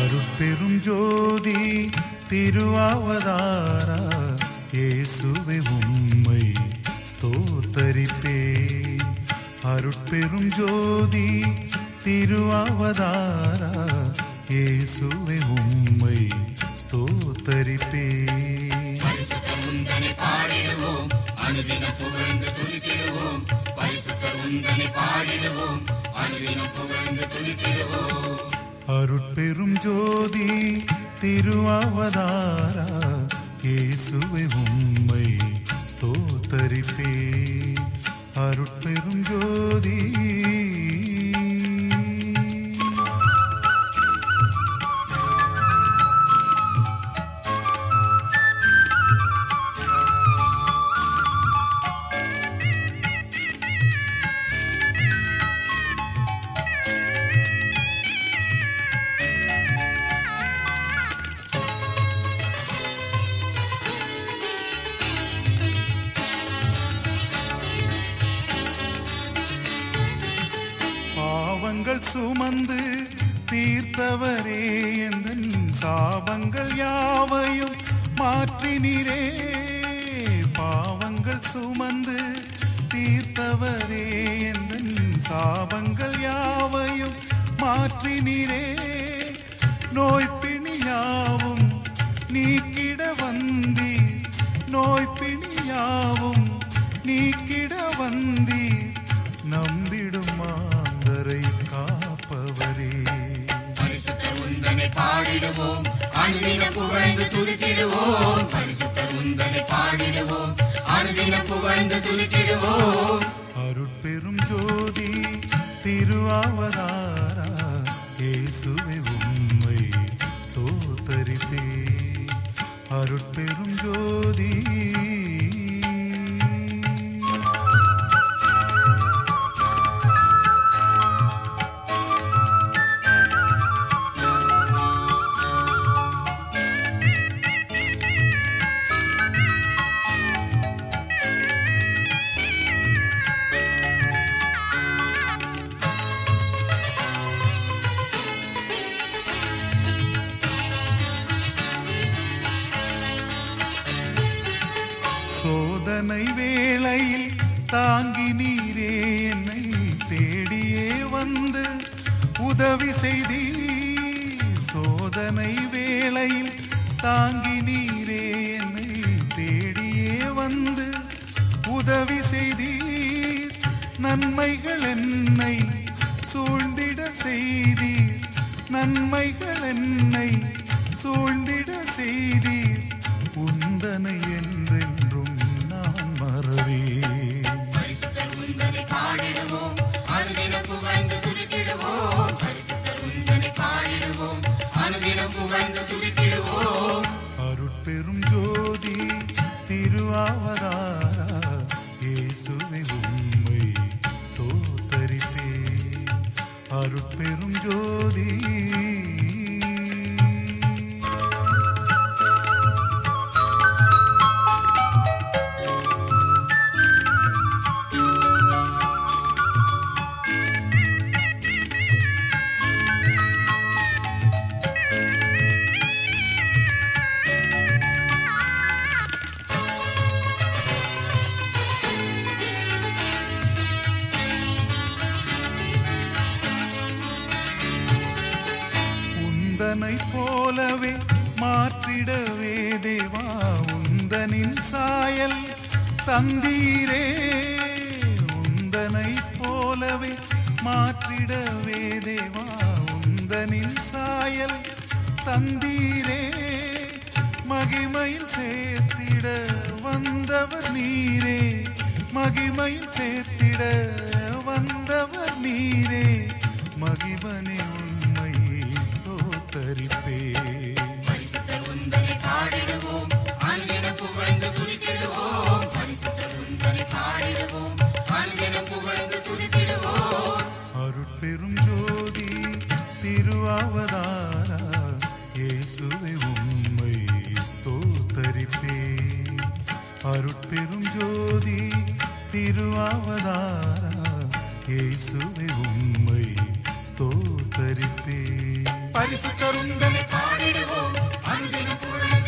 அருட்பெரும் ஜோதி திருவாவதாரா இயேசுவே உம்மை ஸ்தோத்தரிப்பே அருட்பெரும் ஜோதி திருவாவதாரா இயேசுவே உம்மை ஸ்தோத்தரிப்பே பரிசுத்தர் உந்தனை பாடிடுவோம் அனுதினம் புகழ்ந்து துதித்திடுவோம் பரிசுத்தர் உந்தனை பாடிடுவோம் அனுதினம் புகழ்ந்து துதித்திடுவோம் அருட்பெரும் ஜோதி திருவாவதாரா இயேசுவே உம்மை ஸ்தோத்தரிப்பே அருட்பெரும் ஜோதி பாவங்கள் சுமந்து தீர்த்தவரே எந்தன் சாபங்கள் யாவையும் மாற்றினீரே பாவங்கள் சுமந்து தீர்த்தவரே எந்தன் சாபங்கள் யாவையும் மாற்றினீரே நோய்பிணியாவும் நீக்கிட வந்தி நோய்பிணியாவும் நீக்கிட வந்தி நம்பிடும் மாந்தரை காப்பவரே பரிசுத்தர் உந்தனை பாடிடுவோம் அனுதினம் புகழ்ந்து துதித்திடுவோம் பரிசுத்தர் உந்தனை பாடிடுவோம் அனுதினம் புகழ்ந்து துதித்திடுவோம் அருட்பெரும் ஜோதி திருவாவதாரா இயேசுவே உம்மை தோத்தரிப்பே அருட்பெரும் ஜோதி சோதனை வேளையில் தாங்கி நீரே என்னை தேடியே வந்து உதவி செய்தி சோதனை வேளையில் தாங்கி நீரே என்னை தேடியே வந்து உதவி செய்தி நன்மைகள் என்னை சூழ்ந்திட செய்தி நன்மைகள் என்னை சூழ்ந்திட செய்தி உந்தனை என்றென்றும் நான் மறவேன் பரிசுத்தர் உந்தனை பாடிடுவோம் அனுதினம் புகழ்ந்து துதித்திடுவோம் பரிசுத்தர் உந்தனை பாடிடுவோம் அனுதினம் புகழ்ந்து துதித்திடுவோம் அருட்பெரும் ஜோதி திருவாவதாரா இயேசுவே உம்மை ஸ்தோத்தரிப்பே அருட்பெரும் ஜோதி உந்தனை போலவே மாற்றிடவே தேவா உந்தனின் சாயல் தந்தீரே உந்தனை போலவே மாற்றிடவே தேவா உந்தனின் சாயல் தந்தீரே மகிமையில் சேர்த்திட வந்தவர் நீரே மகிமையில் சேர்த்திட வந்தவர் நீரே மகிமனே உண்மை தோத்தரிப்பே பரிசுத்தர் உந்தனை பாடிடுவோம் அனுதினம் புகழ்ந்து துதித்திடுவோம் பரிசுத்தர் உந்தனை பாடிடுவோம் அனுதினம் புகழ்ந்து துதித்திடுவோம் அருட்பெரும் ஜோதி திருவாவதாரா இயேசுவே உம்மை ஸ்தோத்தரிப்பே அருட்பெரும் ஜோதி திருவாவதாரா இயேசுவே உம்மை ஸ்தோத்தரிப்பே பரிசுத்தருந்தனை பாடிடுவோம் அனுதினம் புகழ்ந்து